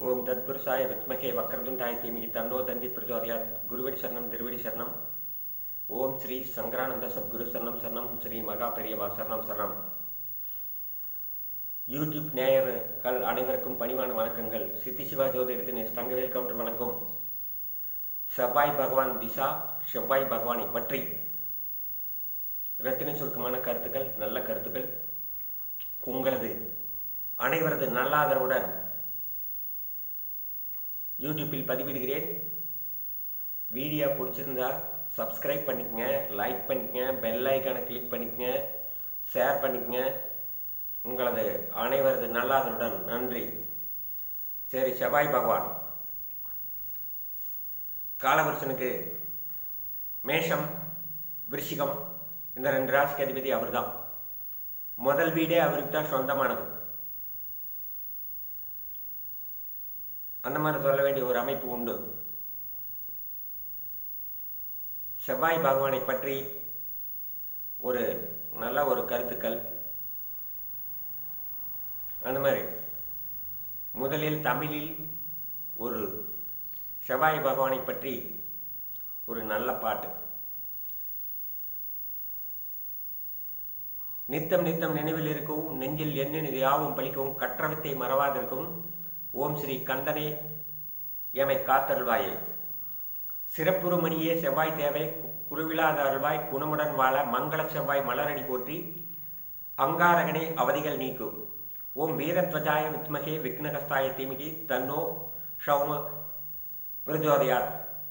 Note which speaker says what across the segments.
Speaker 1: ஓம் தத்புருஷாய வித்மகே வக்ரதுண்டாய தீமிகி தன்னோ தந்தி பிரச்சோதயாத் குருவடி சரணம் திருவடி சரணம் ஓம் ஸ்ரீ சங்கரானந்த சத்குரு சரணம் சரணம் ஸ்ரீ மகா பெரியவா சரணம் சரணம் யூடியூப் நேயர்கள் அனைவருக்கும் பணிவான வணக்கங்கள் சித்தி சிவா ஜோதிடத்தின் எஸ் தங்கவேல் கவுண்டர் வணக்கம் செவ்வாய் பகவான் திசா செவ்வாய் பகவானை பற்றி ரத்தின சுருக்கமான கருத்துக்கள் நல்ல கருத்துக்கள் உங்களது அனைவரது நல்லாதரவுடன் யூடியூப்பில் பதிவிடுகிறேன் வீடியோ பிடிச்சிருந்தா சப்ஸ்கிரைப் பண்ணிக்கங்க லைக் பண்ணிக்கங்க பெல் ஐக்கானை கிளிக் பண்ணிக்கங்க ஷேர் பண்ணிக்கங்க உங்களது அனைவரது நல்லாதருடன் நன்றி சரி செவ்வாய் பகவான் காலவர்ஷனுக்கு மேஷம் விருஷிகம் இந்த ரெண்டு ராசிக்கு அதிபதி அவர்தான் முதல் வீடே அவருக்கு தான் சொந்தமானது அந்த மாதிரி சொல்ல வேண்டிய ஒரு அமைப்பு உண்டு செவ்வாய் பகவானை பற்றி ஒரு நல்ல ஒரு கருத்துக்கள் அந்த மாதிரி முதலில் தமிழில் ஒரு செவ்வாய் பகவானை பற்றி ஒரு நல்ல பாட்டு நித்தம் நித்தம் நினைவில் இருக்கவும் நெஞ்சில் எண்ணினது யாவும் பழிக்கவும் கற்றவத்தை மறவாதிருக்கவும் ஓம் ஸ்ரீ கந்தனே எமை காத்தருள்வாயே சிறப்புறுமணியே செவ்வாய் தேவை குருவிழாத அருள்வாய் குணமுடன் வாழ மங்கள செவ்வாய் மலரடி போற்றி அங்காரகனே அவதிகள் நீக்கும் ஓம் வீரத்வஜாய வித்மகே விக்னகஸ்தாய தீமிகி தன்னோ ஷௌம பிரஜோதயார்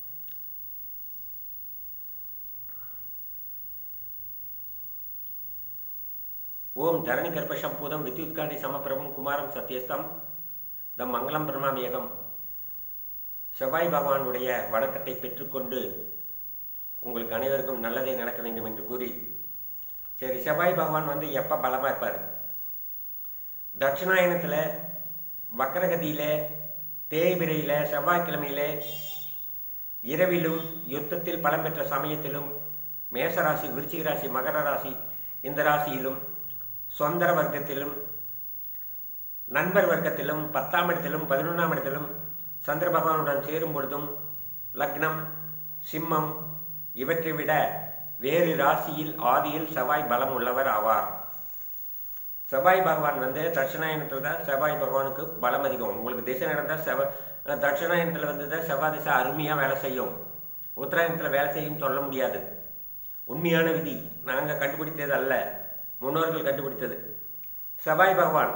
Speaker 1: ஓம் தரணி கர்ப்பசம்பூதம் வித்யுத்காந்தி சமப்பிரபம் குமாரம் சத்யஸ்தம் த மங்களம் பிரமாமியகம் செவ்வாய் பகவானுடைய வணக்கத்தை பெற்றுக்கொண்டு உங்களுக்கு அனைவருக்கும் நல்லதே நடக்க வேண்டும் என்று கூறி சரி செவ்வாய் பகவான் வந்து எப்போ பலமாக இருப்பார் தட்சிணாயனத்தில் வக்கரகதியில் தேய்பிரையில் செவ்வாய்க்கிழமையில் இரவிலும் யுத்தத்தில் பலம் பெற்ற சமயத்திலும் மேசராசி விருச்சிக ராசி மகர ராசி இந்த ராசியிலும் சொந்தர வர்க்கத்திலும் நண்பர் வர்க்கத்திலும் பத்தாம் இடத்திலும் பதினொன்றாம் இடத்திலும் சந்திர பகவானுடன் சேரும் பொழுதும் லக்னம் சிம்மம் இவற்றை விட வேறு ராசியில் ஆதியில் செவ்வாய் பலம் உள்ளவர் ஆவார் செவ்வாய் பகவான் வந்து தட்சிணாயனத்தில் தான் செவ்வாய் பகவானுக்கு பலம் அதிகம் உங்களுக்கு திசை நடந்தால் செவ தட்சிணாயனத்தில் வந்து தான் செவ்வாய் திசை அருமையாக வேலை செய்யும் உத்தராயணத்தில் வேலை செய்யும் சொல்ல முடியாது உண்மையான விதி நாங்கள் கண்டுபிடித்தது அல்ல முன்னோர்கள் கண்டுபிடித்தது செவ்வாய் பகவான்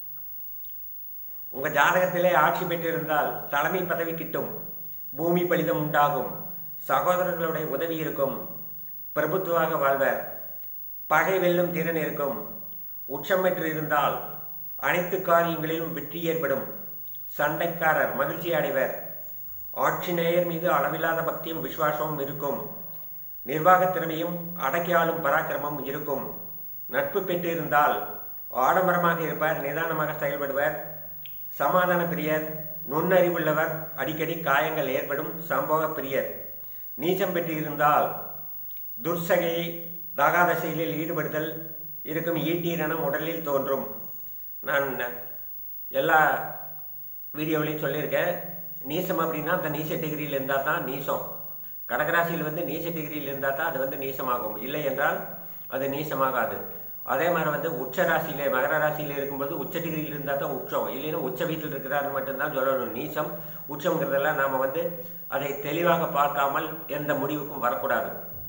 Speaker 1: உங்க ஜாதகத்திலே ஆட்சி பெற்றிருந்தால் தலைமை பதவி கிட்டும் பூமி பலிதம் உண்டாகும் சகோதரர்களுடைய உதவி இருக்கும் பிரபுத்துவாக வாழ்வர் பகை வெல்லும் திறன் இருக்கும் உச்சம் பெற்று இருந்தால் அனைத்து காரியங்களிலும் வெற்றி ஏற்படும் சண்டைக்காரர் மகிழ்ச்சி அடைவர் ஆட்சி நேயர் மீது அளவில்லாத பக்தியும் விசுவாசமும் இருக்கும் நிர்வாக திறமையும் அடக்கியாளும் பராக்கிரமம் இருக்கும் நட்பு பெற்றிருந்தால் ஆடம்பரமாக இருப்பார் நிதானமாக செயல்படுவர் சமாதான பிரியர் நுண்ணறிவுள்ளவர் அடிக்கடி காயங்கள் ஏற்படும் சம்பவ பிரியர் நீச்சம் பெற்றிருந்தால் துர்சகை தாகாதசையில் ஈடுபடுதல் இருக்கும் ஈட்டீரணம் உடலில் தோன்றும் நான் எல்லா வீடியோவிலையும் சொல்லியிருக்கேன் நீசம் அப்படின்னா அந்த நீச டிகிரியில் இருந்தால் தான் நீசம் கடகராசியில் வந்து நீச டிகிரியில் இருந்தால் தான் அது வந்து நீசமாகும் இல்லை என்றால் அது நீசமாகாது அதே மாதிரி வந்து உச்ச ராசியில மகர ராசியில இருக்கும்போது உச்ச டிகிரியில் இருந்தால் தான் உச்சம் இல்லைன்னா உச்ச வீட்டில் இருக்கிறாருன்னு மட்டும்தான் சொல்லணும் நீசம் உச்சங்கிறதெல்லாம் நாம் வந்து அதை தெளிவாக பார்க்காமல் எந்த முடிவுக்கும் வரக்கூடாது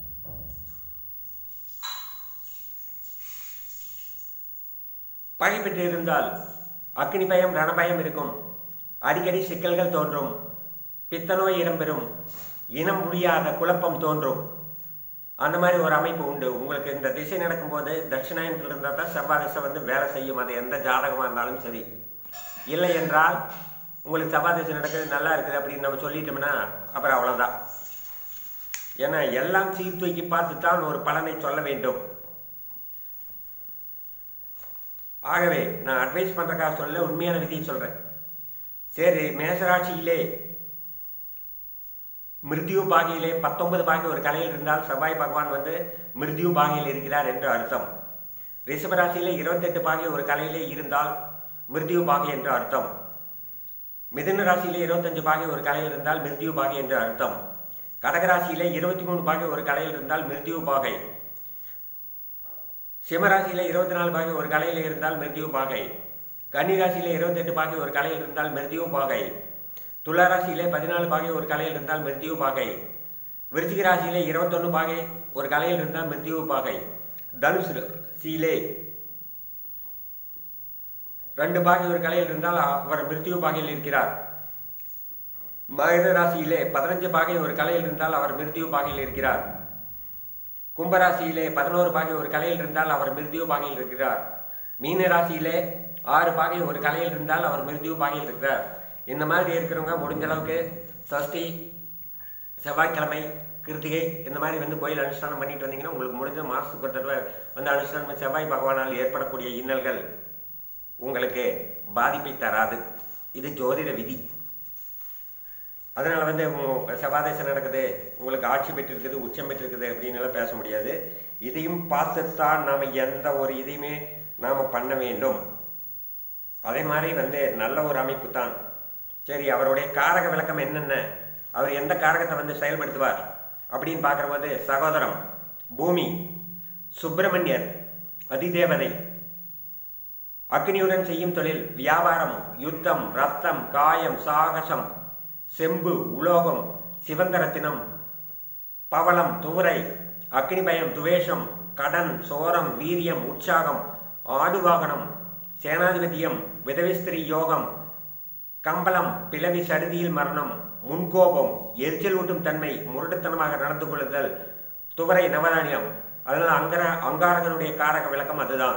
Speaker 1: பகை பெற்று இருந்தால் அக்னி பயம் ரணபயம் இருக்கும் அடிக்கடி சிக்கல்கள் தோன்றும் பித்தநோய் இடம்பெறும் இனம் புரியாத குழப்பம் தோன்றும் அந்த மாதிரி ஒரு அமைப்பு உண்டு உங்களுக்கு இந்த திசை நடக்கும்போது தட்சிணாயனத்தில் இருந்தால் தான் செவ்வாய் திசை வந்து வேலை செய்யும் அது எந்த ஜாதகமாக இருந்தாலும் சரி இல்லை என்றால் உங்களுக்கு செவ்வாய் திசை நடக்குது நல்லா இருக்குது அப்படின்னு நம்ம சொல்லிட்டோம்னா அப்புறம் அவ்வளோதான் ஏன்னா எல்லாம் சீர்தூக்கி பார்த்து தான் ஒரு பலனை சொல்ல வேண்டும் ஆகவே நான் அட்வைஸ் பண்ணுறக்காக சொல்ல உண்மையான விதியை சொல்கிறேன் சரி மேசராட்சியிலே மிருத்யு பாகையிலே பத்தொன்பது பாகை ஒரு கலையில் இருந்தால் செவ்வாய் பகவான் வந்து மிருத்யு பாகையில் இருக்கிறார் என்று அர்த்தம் ரிஷபராசியிலே இருபத்தெட்டு பாகை ஒரு கலையிலே இருந்தால் மிருத்யு பாகை என்று அர்த்தம் மிதுன ராசியிலே இருபத்தஞ்சு பாகை ஒரு கலையில் இருந்தால் மிருத்யு பாகை என்று அர்த்தம் கடகராசியிலே இருபத்தி மூணு பாகை ஒரு கலையில் இருந்தால் மிருத்யு பாகை சிம்மராசியில இருபத்தி நாலு பாகை ஒரு கலையில் இருந்தால் மிருத்யு பாகை கன்னிராசியில இருபத்தெட்டு பாகை ஒரு கலையில் இருந்தால் மிருத்யு பாகை துலா ராசியிலே பதினாலு பாகை ஒரு கலையில் இருந்தால் மிருத்யு பாகை விருச்சிக ராசியிலே இருபத்தொன்னு பாகை ஒரு கலையில் இருந்தால் மிருத்யு பாகை தனுசு ராசியிலே ரெண்டு பாகை ஒரு கலையில் இருந்தால் அவர் மிருத்யு பாகையில் இருக்கிறார் மகர ராசியிலே பதினஞ்சு பாகை ஒரு கலையில் இருந்தால் அவர் மிருத்யு பாகையில் இருக்கிறார் கும்பராசியிலே பதினோரு பாகை ஒரு கலையில் இருந்தால் அவர் மிருத்யு பாகையில் இருக்கிறார் மீன ராசியிலே ஆறு பாகை ஒரு கலையில் இருந்தால் அவர் மிருத்யு பாகையில் இருக்கிறார் இந்த மாதிரி இருக்கிறவங்க முடிஞ்ச அளவுக்கு சஷ்டி செவ்வாய்க்கிழமை கிருத்திகை இந்த மாதிரி வந்து கோயில் அனுஷ்டானம் பண்ணிட்டு வந்தீங்கன்னா உங்களுக்கு முடிஞ்ச மாதத்துக்கு ஒரு தடவை வந்து அனுஷ்டானம் செவ்வாய் பகவானால் ஏற்படக்கூடிய இன்னல்கள் உங்களுக்கு பாதிப்பை தராது இது ஜோதிட விதி அதனால வந்து உங்க செவ்வாதேசம் நடக்குது உங்களுக்கு ஆட்சி பெற்றிருக்குது உச்சம் பெற்றிருக்குது அப்படின்னு எல்லாம் பேச முடியாது இதையும் பார்த்துத்தான் நாம் எந்த ஒரு இதையுமே நாம் பண்ண வேண்டும் அதே மாதிரி வந்து நல்ல ஒரு அமைப்பு தான் சரி அவருடைய காரக விளக்கம் என்னென்ன அவர் எந்த காரகத்தை வந்து செயல்படுத்துவார் அப்படின்னு பார்க்கும்போது சகோதரம் பூமி சுப்பிரமணியர் அதிதேவதை அக்னியுடன் செய்யும் தொழில் வியாபாரம் யுத்தம் ரத்தம் காயம் சாகசம் செம்பு உலோகம் சிவந்தரத்தினம் பவளம் துவரை அக்னிபயம் துவேஷம் கடன் சோரம் வீரியம் உற்சாகம் ஆடுவாகனம் சேனாதிபத்தியம் விதவிஸ்திரி யோகம் கம்பளம் பிளவி சடுதியில் மரணம் முன்கோபம் எரிச்சல் ஊட்டும் தன்மை முரட்டுத்தனமாக நடந்து கொள்ளுதல் துவரை நவதானியம் அதனால அங்கர அங்காரகனுடைய காரக விளக்கம் அதுதான்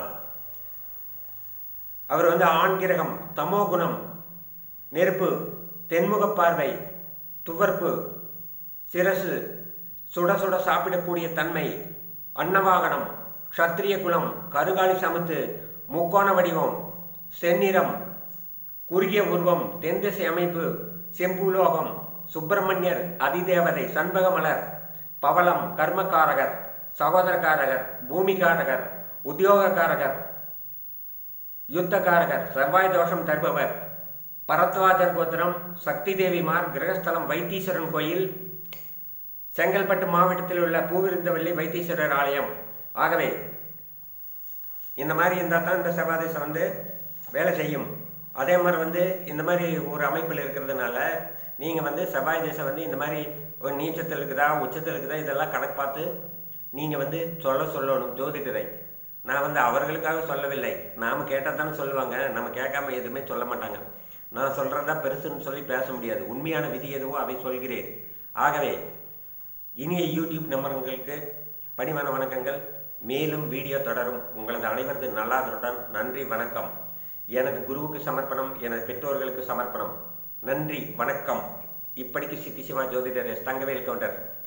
Speaker 1: அவர் வந்து ஆண் கிரகம் தமோ குணம் நெருப்பு தென்முக பார்வை துவர்ப்பு சிரசு சுட சுட சாப்பிடக்கூடிய தன்மை அன்னவாகனம் க்ஷத்திரிய குலம் கருகாலி சமத்து முக்கோண வடிவம் செந்நிறம் குறுகிய உருவம் தென்திசை அமைப்பு செம்புலோகம் சுப்பிரமணியர் அதிதேவதை சண்பக மலர் பவளம் கர்மகாரகர் சகோதரக்காரகர் பூமிகாரகர் உத்தியோகக்காரகர் யுத்தகாரகர் செவ்வாய் தோஷம் தருபவர் பரத்வாஜர் கோத்திரம் சக்தி தேவிமார் கிரகஸ்தலம் வைத்தீஸ்வரன் கோயில் செங்கல்பட்டு மாவட்டத்தில் உள்ள பூவிருந்தவள்ளி வைத்தீஸ்வரர் ஆலயம் ஆகவே இந்த மாதிரி இருந்தால் தான் இந்த செவ்வாதேசம் வந்து வேலை செய்யும் அதே மாதிரி வந்து இந்த மாதிரி ஒரு அமைப்பில் இருக்கிறதுனால நீங்கள் வந்து செவ்வாய் தேசம் வந்து இந்த மாதிரி ஒரு நீச்சத்தில் இருக்குதா உச்சத்தில் இருக்குதா இதெல்லாம் கணக்கு பார்த்து நீங்கள் வந்து சொல்ல சொல்லணும் ஜோதிடரை நான் வந்து அவர்களுக்காக சொல்லவில்லை நாம் கேட்டால் தானே சொல்லுவாங்க நம்ம கேட்காம எதுவுமே சொல்ல மாட்டாங்க நான் சொல்கிறதா பெருசுன்னு சொல்லி பேச முடியாது உண்மையான விதி எதுவோ அவை சொல்கிறேன் ஆகவே இனிய யூடியூப் நம்பர்களுக்கு பணிவான வணக்கங்கள் மேலும் வீடியோ தொடரும் உங்களது அனைவரது நல்லாதருடன் நன்றி வணக்கம் எனது குருவுக்கு சமர்ப்பணம் எனது பெற்றோர்களுக்கு சமர்ப்பணம் நன்றி வணக்கம் இப்படிக்கு சித்தி சிவா ஜோதிடர் எஸ் தங்கவேல் கவுண்டர்